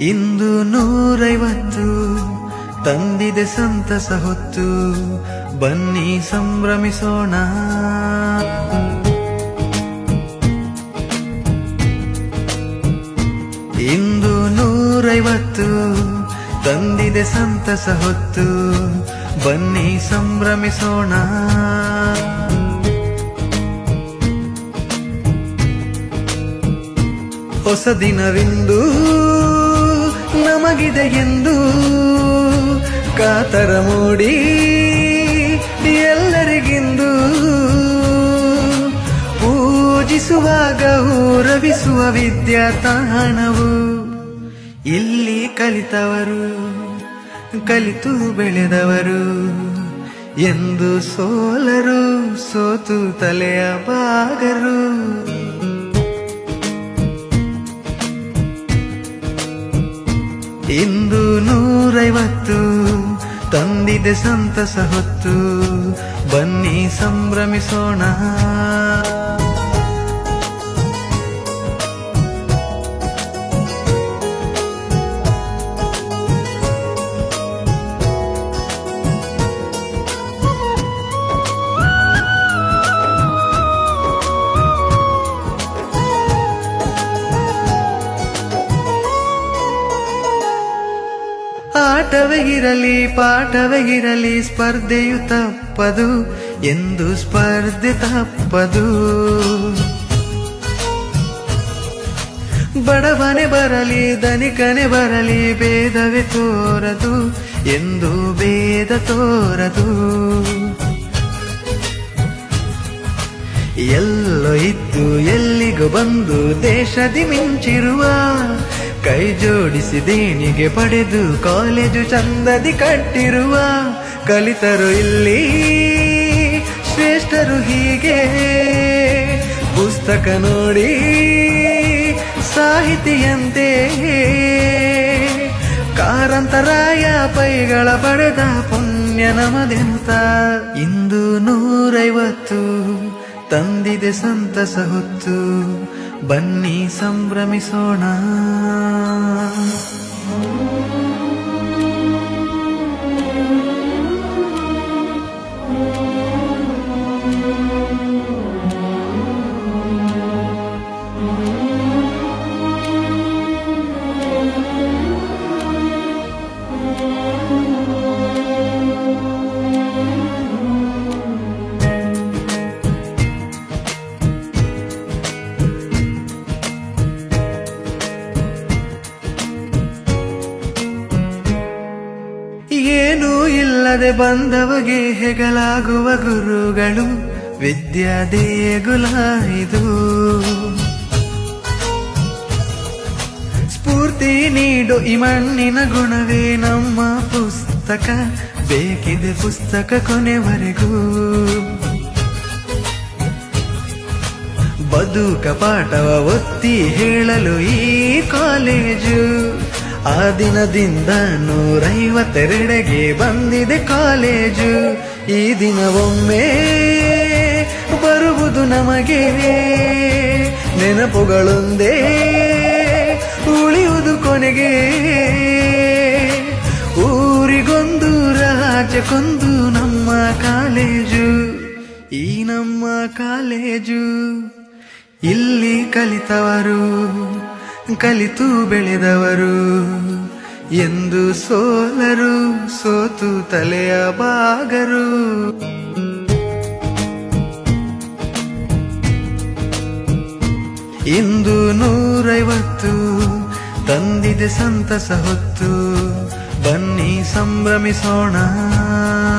ಇಂದು ನೂರೈವತ್ತು ತಂದಿದೆ ಸಂತಸ ಹೊತ್ತು ಬನ್ನಿ ಸಂಭ್ರಮಿಸೋಣ ಇಂದು ನೂರೈವತ್ತು ತಂದಿದೆ ಸಂತಸ ಹೊತ್ತು ಬನ್ನಿ ಸಂಭ್ರಮಿಸೋಣ ಹೊಸ ದಿನವಿಂದು ನಮಗಿದೆ ಎಂದು ಕಾತರ ಮೂಡಿ ಎಲ್ಲರಿಗಿಂದು ಪೂಜಿಸುವ ಗೌರವಿಸುವ ವಿದ್ಯಾತಾಣವು ಇಲ್ಲಿ ಕಲಿತವರು ಕಲಿತು ಬೆಳೆದವರು ಎಂದು ಸೋಲರು ಸೋತು ತಲೆಯ ಬಾಗರು ಇಂದು ನೂರೈವತ್ತು ತಂದಿದೆ ಸಂತಸ ಹೊತ್ತು ಬನ್ನಿ ಸಂಭ್ರಮಿಸೋಣ ಆಟವೇ ಇರಲಿ ಪಾಠವೇ ಇರಲಿ ಸ್ಪರ್ಧೆಯು ತಪ್ಪದು ಎಂದು ಸ್ಪರ್ಧೆ ತಪ್ಪದು ಬಡವನೆ ಬರಲಿ ಧನಿಕನೆ ಬರಲಿ ಭೇದವೇ ತೋರದು ಎಂದು ಭೇದ ತೋರದು ಎಲ್ಲೋ ಇದ್ದು ಎಲ್ಲಿಗೂ ಬಂದು ದೇಶದಿ ಮಿಂಚಿರುವ ಕೈ ಜೋಡಿಸಿ ದೇಣಿಗೆ ಪಡೆದು ಕಾಲೇಜು ಚಂದದಿ ಕಟ್ಟಿರುವ ಕಲಿತರು ಇಲ್ಲಿ ಶ್ರೇಷ್ಠರು ಹೀಗೆ ಪುಸ್ತಕ ನೋಡಿ ಸಾಹಿತಿಯಂತೆ ಕಾರಂತರಾಯ ಪೈಗಳ ಪಡೆದ ಪುಣ್ಯ ನಮದೆನುತ ಇಂದು ನೂರೈವತ್ತು ತಂದಿದೆ ಸಂತಸ ಹೊತ್ತು ಬನ್ನಿ ಸಂಭ್ರಮಿಸೋಣ ಏನೂ ಇಲ್ಲದೆ ಬಂದವಗೆ ಹೆಗಲಾಗುವ ಗುರುಗಳು ವಿದ್ಯಾ ದೇಗುಲ ಇದು ಸ್ಫೂರ್ತಿ ನೀಡು ಈ ಮಣ್ಣಿನ ಗುಣವೇ ನಮ್ಮ ಪುಸ್ತಕ ಬೇಕಿದೆ ಪುಸ್ತಕ ಕೊನೆವರೆಗೂ ಬದುಕ ಪಾಠವ ಒತ್ತಿ ಹೇಳಲು ಈ ಕಾಲೇಜು ಆ ದಿನದಿಂದ ನೂರೈವತ್ತೆರಡೆಗೆ ಬಂದಿದೆ ಕಾಲೇಜು ಈ ದಿನ ಒಮ್ಮೆ ಬರುವುದು ನಮಗೆ ನೆನಪುಗಳೊಂದೇ ಉಳಿಯುವುದು ಕೊನೆಗೆ ಊರಿಗೊಂದು ರಾಜ್ಯಕ್ಕೊಂದು ನಮ್ಮ ಕಾಲೇಜು ಈ ನಮ್ಮ ಕಾಲೇಜು ಇಲ್ಲಿ ಕಲಿತವರು ಕಲಿತು ಬೆಳೆದವರು ಎಂದು ಸೋಲರು ಸೋತು ತಲೆಯ ಬಾಗರು ಇಂದು ನೂರೈವತ್ತು ತಂದಿದೆ ಸಂತಸ ಹೊತ್ತು ಬನ್ನಿ ಸಂಭ್ರಮಿಸೋಣ